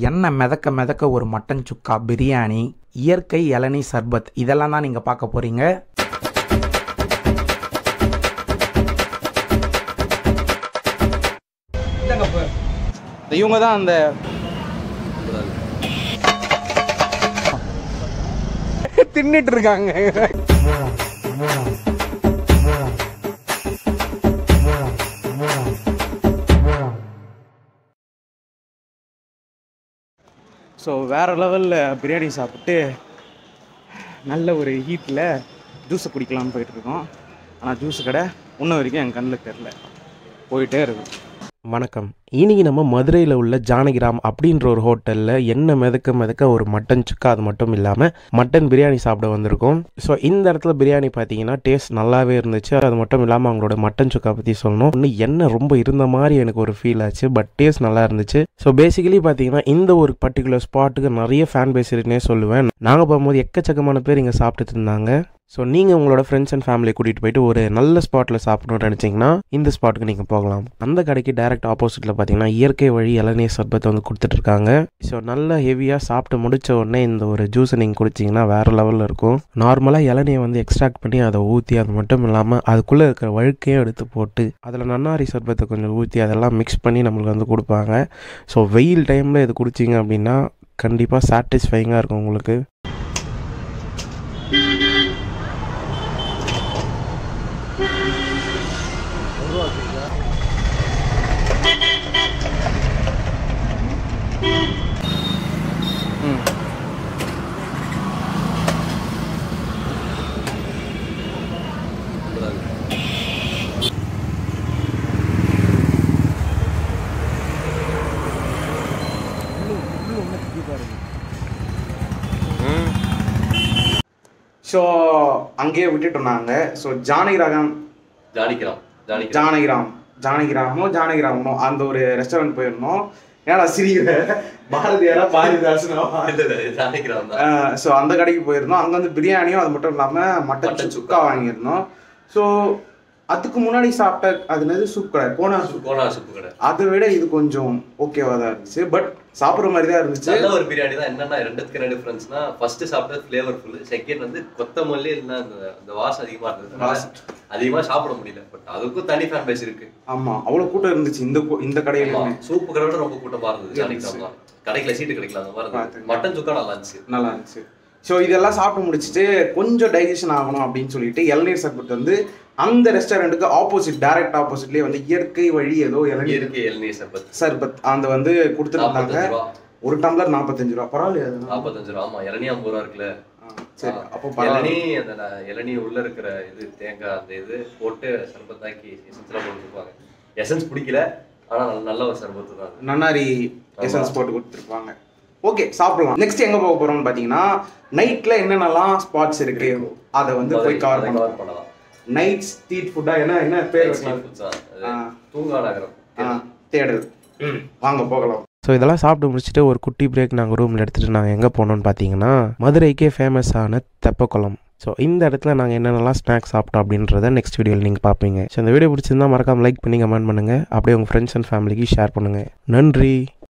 எண்ணெய் மிதக்க மிதக்க ஒரு மட்டன் சுக்கா பிரியாணி இயற்கை இளநீ சர்பத் இதெல்லாம் தான் நீங்கள் பார்க்க போகிறீங்க இவங்க தான் அந்த தின்னுட்டு இருக்காங்க ஸோ வேறு லெவலில் பிரியாணி சாப்பிட்டு நல்ல ஒரு ஹீட்டில் ஜூஸை குடிக்கலாம்னு போயிட்டுருக்கோம் ஆனால் ஜூஸ் கடை இன்ன வரைக்கும் என் கண்ணில் தெரில போயிட்டே இருக்கும் வணக்கம் இன்னைக்கு நம்ம மதுரையில் உள்ள ஜானகிராம் அப்படின்ற ஒரு ஹோட்டலில் எண்ணெய் மிதக்க மிதக்க ஒரு மட்டன் சுக்கா அது மட்டும் இல்லாமல் மட்டன் பிரியாணி சாப்பிட வந்திருக்கோம் ஸோ இந்த இடத்துல பிரியாணி பார்த்தீங்கன்னா டேஸ்ட் நல்லாவே இருந்துச்சு அது மட்டும் இல்லாமல் அவங்களோட மட்டன் சுக்கா பற்றி சொல்லணும் இன்னும் எண்ணெய் ரொம்ப இருந்த மாதிரி எனக்கு ஒரு ஃபீல் ஆச்சு பட் டேஸ்ட் நல்லா இருந்துச்சு ஸோ பேசிக்கலி பார்த்தீங்கன்னா இந்த ஒரு பர்டிகுலர் ஸ்பாட்டுக்கு நிறைய ஃபேன் பேஸ் இருக்குன்னே சொல்லுவேன் நாங்கள் போகும்போது எக்கச்சக்கமான பேர் இங்கே சாப்பிட்டுட்டு இருந்தாங்க ஸோ நீங்கள் உங்களோட ஃப்ரெண்ட்ஸ் அண்ட் ஃபேமிலி கூட்டிகிட்டு போயிட்டு ஒரு நல்ல ஸ்பாட்டில் சாப்பிடணும்னு நினச்சிங்கன்னா இந்த ஸ்பாட்டுக்கு நீங்கள் போகலாம் அந்த கடைக்கு டைரக்ட் ஆப்போசிட்டில் பார்த்தீங்கன்னா இயற்கை வழி இளநீர் சர்பத்தை வந்து கொடுத்துட்ருக்காங்க ஸோ நல்ல ஹெவியாக சாப்பிட்டு முடிச்ச உடனே இந்த ஒரு ஜூஸை நீங்கள் குடிச்சிங்கன்னா வேறு லெவலில் இருக்கும் நார்மலாக இளநியை வந்து எக்ஸ்ட்ராக்ட் பண்ணி அதை ஊற்றி அது மட்டும் இல்லாமல் அதுக்குள்ளே இருக்கிற வழுக்கையும் எடுத்து போட்டு அதில் நன்னாரி சர்பத்தை கொஞ்சம் ஊற்றி அதெல்லாம் மிக்ஸ் பண்ணி நம்மளுக்கு வந்து கொடுப்பாங்க ஸோ வெயில் டைமில் இது குடிச்சிங்க அப்படின்னா கண்டிப்பாக சாட்டிஸ்ஃபைங்காக இருக்கும் உங்களுக்கு ஸோ அங்கேயே விட்டுட்டோம் நாங்கள் ஸோ ஜானகிராகம் ஜானிக்கலாம் ஜானிக்கலாம் ஜானகிராம் ஜானகிராமோ ஜானகிராமோ அந்த ஒரு ரெஸ்டாரண்ட் போயிருந்தோம் ஏன்னா சிரிக்கிற பாரதியாரா பாரதிதாசனோ ஜானிக்கலாம் தான் ஸோ அந்த கடைக்கு போயிருந்தோம் அங்கே வந்து பிரியாணியும் அது மட்டும் இல்லாமல் மட்டன் மட்டன் சுக்கா வாங்கியிருந்தோம் ஸோ அதுக்கு முன்னாடி சாப்பிட்ட அது என்னது சூப் கடை கோனா சூப் கோனா சூப்பு கடை அதை விட இது கொஞ்சம் ஓகேவா தான் இருந்துச்சு பட் சாப்பிட்ற மாதிரி தான் இருந்துச்சு நல்ல ஒரு பிரியாணி தான் என்னன்னா ரெண்டுத்துக்கு என்ன டிஃபரன்ஸ்னா ஃபர்ஸ்ட் சாப்பிட்டது ஃபிளேவர்ஃபுல் செகண்ட் வந்து கொத்தமல்லி இல்லைன்னா அந்த அந்த வாசம் அதிகமா இருந்தது வாசம். அதிகமா சாப்பிட முடியல பட் அதுக்கும் தனி ஃபேன் பேஸ் இருக்கு ஆமா அவ்வளோ கூட்டம் இருந்துச்சு இந்த கூ- இந்த கடையிலுமே சூப்பு கடை விட ரொம்ப கூட்டமா இருந்தது ஜானிக்கலாம் தான் கடைக்குள்ள சீட்டு கிடைக்கல அந்த மாதிரி இருந்தது பார்த்துங்க. மட்டன் சுக்கா நல்லா இருந்துச்சு நல்லா இருந்துச்சு ஸோ இதெல்லாம் சாப்பிட்டு முடிச்சுட்டு கொஞ்சம் டைஜஷன் ஆகணும் அப்படின்னு சொல்லிட்டு இளநீர் சர்பத் வந்து அந்த ரெஸ்டாரண்ட்டுக்கு ஆப்போசிட் டைரக்ட் ஆப்போசிட்லேயே வந்து இயற்கை வழி ஏதோ இளநீர் இயற்கை இளநீர் சர்பத் சர்பத் அந்த வந்து கொடுத்துருந்தாங்க நாற்பத்தஞ்சு ரூபா ஒரு டம்ளர் நாற்பத்தஞ்சு ரூபா பரவாயில்லையா அது? நாற்பத்தஞ்சு ரூபா ஆமா இளநீ ஐம்பது ரூபா இருக்குல்ல ஆ, சரி அப்போ இளநீ பரவாயில்ல அந்த ந- இளநீ உள்ள இருக்கிற இது தேங்காய் அந்த இது போட்டு சர்பத்தாக்கி எசன்ஸ்லாம் போட்டுருப்பாங்க எசன்ஸ் பிடிக்கல ஆனா நல்ல- நல்ல ஒரு சர்பத்து தான் அது. நன்னாரி எசன்ஸ் போட்டு கொடுத்துருப்பாங்க ஓகே சாப்பிடலாம் நெக்ஸ்ட் எங்க போக போறோம்னு பாத்தீங்கன்னா நைட்ல என்னென்னலாம் ஸ்பாட்ஸ் இருக்கு அதை வந்து போய் கவர் அதை பண்ணலாம் cover பண்ணலாம் நைட் ஸ்ட்ரீட் ஃபுட்டா என்ன என்ன பேர் Street வைக்கலாம் foods தான். அது ஆ. தூங்கா நகரம் ஆ, தேடல் வாங்க போகலாம் ஸோ இதெல்லாம் சாப்பிட்டு முடிச்சுட்டு ஒரு குட்டி பிரேக் நாங்கள் ரூமில் எடுத்துகிட்டு நாங்கள் எங்கே போனோம்னு பார்த்தீங்கன்னா மதுரைக்கே ஃபேமஸான தெப்பக்குளம் ஸோ இந்த இடத்துல நாங்கள் என்னென்னலாம் ஸ்நாக்ஸ் சாப்பிட்டோம் அப்படின்றத நெக்ஸ்ட் வீடியோவில் நீங்கள் பார்ப்பீங்க ஸோ இந்த வீடியோ பிடிச்சிருந்தா மறக்காம லைக் பண்ணி கமெண்ட் பண்ணுங்கள் அப்படியே உங்கள் ஃப்ரெண்ட்ஸ் அண்ட் ஃபேமிலிக்கு ஷேர் பண்ணுங்கள் நன்றி